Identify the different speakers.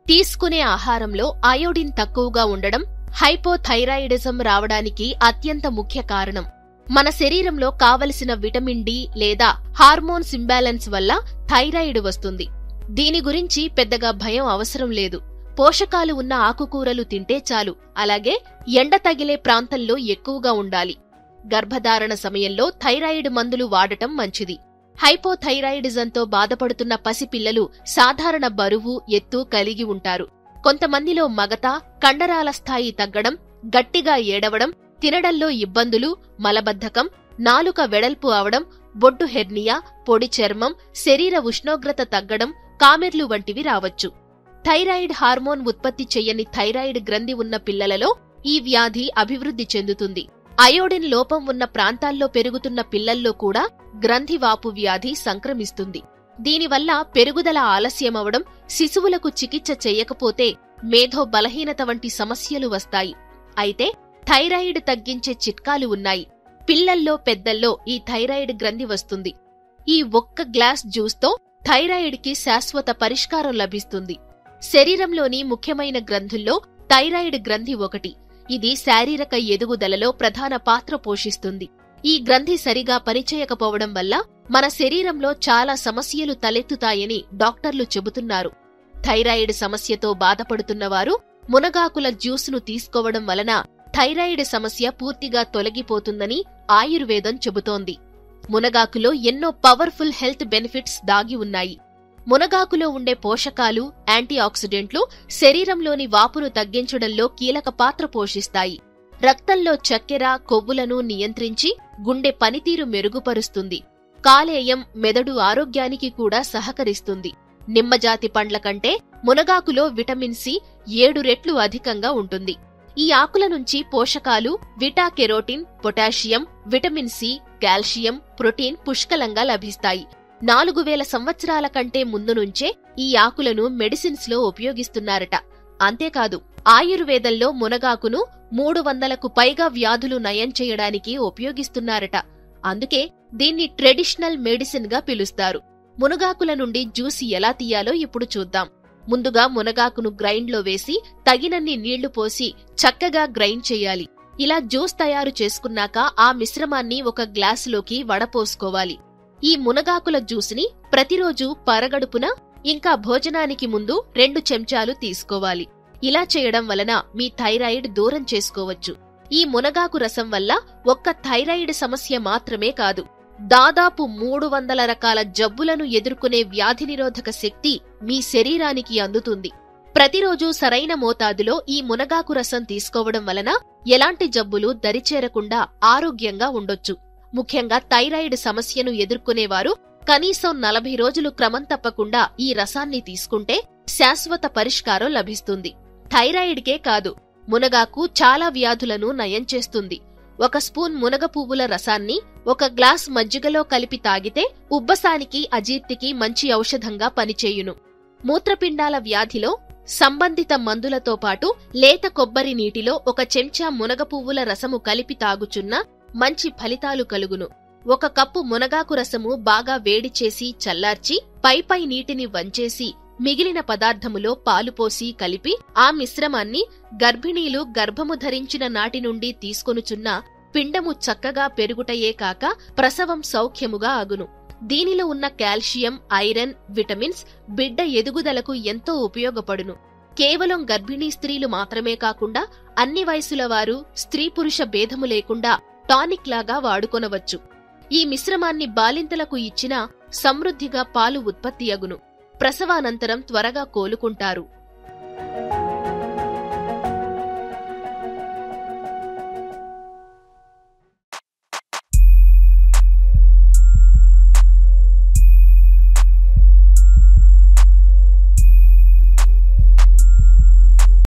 Speaker 1: తీసుకునే ఆహారంలో అయోడిన్ తక్కువగా ఉండడం హైపోథైరాయిడిజం రావడానికి అత్యంత ముఖ్య కారణం మన శరీరంలో కావలసిన విటమిన్ డి లేదా హార్మోన్స్ ఇంబ్యాలెన్స్ వల్ల థైరాయిడ్ వస్తుంది దీని గురించి పెద్దగా భయం అవసరం లేదు పోషకాలు ఉన్న ఆకుకూరలు తింటే చాలు అలాగే ఎండ తగిలే ప్రాంతంలో ఎక్కువగా ఉండాలి గర్భధారణ సమయంలో థైరాయిడ్ మందులు వాడటం మంచిది హైపోథైరాయిడిజంతో బాధపడుతున్న పసిపిల్లలు సాధారణ బరువు ఎత్తు కలిగి ఉంటారు కొంతమందిలో మగత కండరాల స్థాయి తగ్గడం గట్టిగా ఏడవడం తినడంలో ఇబ్బందులు మలబద్ధకం నాలుక వెడల్పు అవడం బొడ్డు హెర్నియా పొడి చర్మం శరీర ఉష్ణోగ్రత తగ్గడం కామెర్లు వంటివి రావచ్చు థైరాయిడ్ హార్మోన్ ఉత్పత్తి చెయ్యని థైరాయిడ్ గ్రంథి ఉన్న పిల్లలలో ఈ వ్యాధి అభివృద్ధి చెందుతుంది అయోడిన్ లోపం ఉన్న ప్రాంతాల్లో పెరుగుతున్న పిల్లల్లో కూడా గ్రంథివాపు వ్యాధి సంక్రమిస్తుంది దీనివల్ల పెరుగుదల ఆలస్యమవడం శిశువులకు చికిత్స చెయ్యకపోతే మేధో బలహీనత వంటి సమస్యలు వస్తాయి అయితే థైరాయిడ్ తగ్గించే చిట్కాలు ఉన్నాయి పిల్లల్లో పెద్దల్లో ఈ థైరాయిడ్ గ్రంథి వస్తుంది ఈ ఒక్క గ్లాస్ జ్యూస్తో థైరాయిడ్కి శాశ్వత పరిష్కారం లభిస్తుంది శరీరంలోని ముఖ్యమైన గ్రంథుల్లో థైరాయిడ్ గ్రంథి ఒకటి ఇది శారీరక ఎదుగుదలలో ప్రధాన పాత్ర పోషిస్తుంది ఈ గ్రంథి సరిగా పనిచేయకపోవడం వల్ల మన శరీరంలో చాలా సమస్యలు తలెత్తుతాయని డాక్టర్లు చెబుతున్నారు థైరాయిడ్ సమస్యతో బాధపడుతున్నవారు మునగాకుల జ్యూసును తీసుకోవడం వలన థైరాయిడ్ సమస్య పూర్తిగా తొలగిపోతుందని ఆయుర్వేదం చెబుతోంది మునగాకులో ఎన్నో పవర్ఫుల్ హెల్త్ బెనిఫిట్స్ దాగి ఉన్నాయి మునగాకులో ఉండే పోషకాలు యాంటీ ఆక్సిడెంట్లు శరీరంలోని వాపును తగ్గించడంలో కీలక పాత్ర పోషిస్తాయి రక్తంలో చక్కెర కొవ్వులను నియంత్రించి గుండె పనితీరు మెరుగుపరుస్తుంది కాలేయం మెదడు ఆరోగ్యానికి కూడా సహకరిస్తుంది నిమ్మజాతి పండ్ల కంటే మునగాకులో విటమిన్ సి ఏడు రెట్లు అధికంగా ఉంటుంది ఈ ఆకుల నుంచి పోషకాలు beta carotene potassium vitamin C calcium protein పుష్కలంగా లభిస్తాయి నాలుగు వేల సంవత్సరాల కంటే ముందు నుంచే ఈ ఆకులను మెడిసిన్స్ లో ఉపయోగిస్తున్నారట అంతేకాదు ఆయుర్వేదంలో మునగాకును మూడు వందలకు పైగా వ్యాధులు నయం చేయడానికి ఉపయోగిస్తున్నారట అందుకే దీన్ని ట్రెడిషనల్ మెడిసిన్ గా పిలుస్తారు మునగాకుల నుండి జ్యూస్ ఎలా తీయాలో ఇప్పుడు చూద్దాం ముందుగా మునగాకును గ్రైండ్లో వేసి తగినన్ని నీళ్లు పోసి చక్కగా గ్రైండ్ చేయాలి ఇలా జ్యూస్ తయారు చేసుకున్నాక ఆ మిశ్రమాన్ని ఒక గ్లాసులోకి వడపోసుకోవాలి ఈ మునగాకుల జ్యూస్ని ప్రతిరోజు పరగడుపున ఇంకా భోజనానికి ముందు రెండు చెంచాలు తీసుకోవాలి ఇలా చేయడం వలన మీ థైరాయిడ్ దూరం చేసుకోవచ్చు ఈ మునగాకు రసం వల్ల ఒక్క థైరాయిడ్ సమస్య మాత్రమే కాదు దాదాపు మూడు వందల రకాల జబ్బులను ఎదుర్కొనే వ్యాధి నిరోధక శక్తి మీ శరీరానికి అందుతుంది ప్రతిరోజు సరైన మోతాదులో ఈ మునగాకు రసం తీసుకోవడం వలన ఎలాంటి జబ్బులు దరిచేరకుండా ఆరోగ్యంగా ఉండొచ్చు ముఖ్యంగా థైరాయిడ్ సమస్యను ఎదుర్కొనేవారు కనీసం నలభై రోజులు క్రమం తప్పకుండా ఈ రసాన్ని తీసుకుంటే శాశ్వత పరిష్కారం లభిస్తుంది థైరాయిడ్కే కాదు మునగాకు చాలా వ్యాధులను నయం చేస్తుంది ఒక స్పూన్ మునగ పువ్వుల రసాన్ని ఒక గ్లాస్ మజ్జిగలో కలిపి తాగితే ఉబ్బసానికి అజీర్తికి మంచి ఔషధంగా పనిచేయును మూత్రపిండాల వ్యాధిలో సంబంధిత మందులతో పాటు లేత కొబ్బరి నీటిలో ఒక చెంచా మునగ పువ్వుల రసము కలిపి తాగుచున్న మంచి ఫలితాలు కలుగును ఒక కప్పు మునగాకు రసము బాగా వేడి చేసి చల్లార్చి పైపై నీటిని వంచేసి మిగిలిన పదార్థములో పాలు పోసి కలిపి ఆ మిశ్రమాన్ని గర్భిణీలు గర్భము ధరించిన నాటి నుండి తీసుకొనుచున్న పిండము చక్కగా పెరుగుటయే కాక ప్రసవం సౌఖ్యముగా అగును దీనిలో ఉన్న కాల్షియం ఐరన్ విటమిన్స్ బిడ్డ ఎదుగుదలకు ఎంతో ఉపయోగపడును కేవలం గర్భిణీ స్త్రీలు మాత్రమే కాకుండా అన్ని వయసుల వారు స్త్రీ పురుష భేదము లేకుండా టానిక్ లాగా వాడుకొనవచ్చు ఈ మిశ్రమాన్ని బాలింతలకు ఇచ్చినా సమృద్ధిగా పాలు ఉత్పత్తి అగును ప్రసవానంతరం త్వరగా కోలుకుంటారు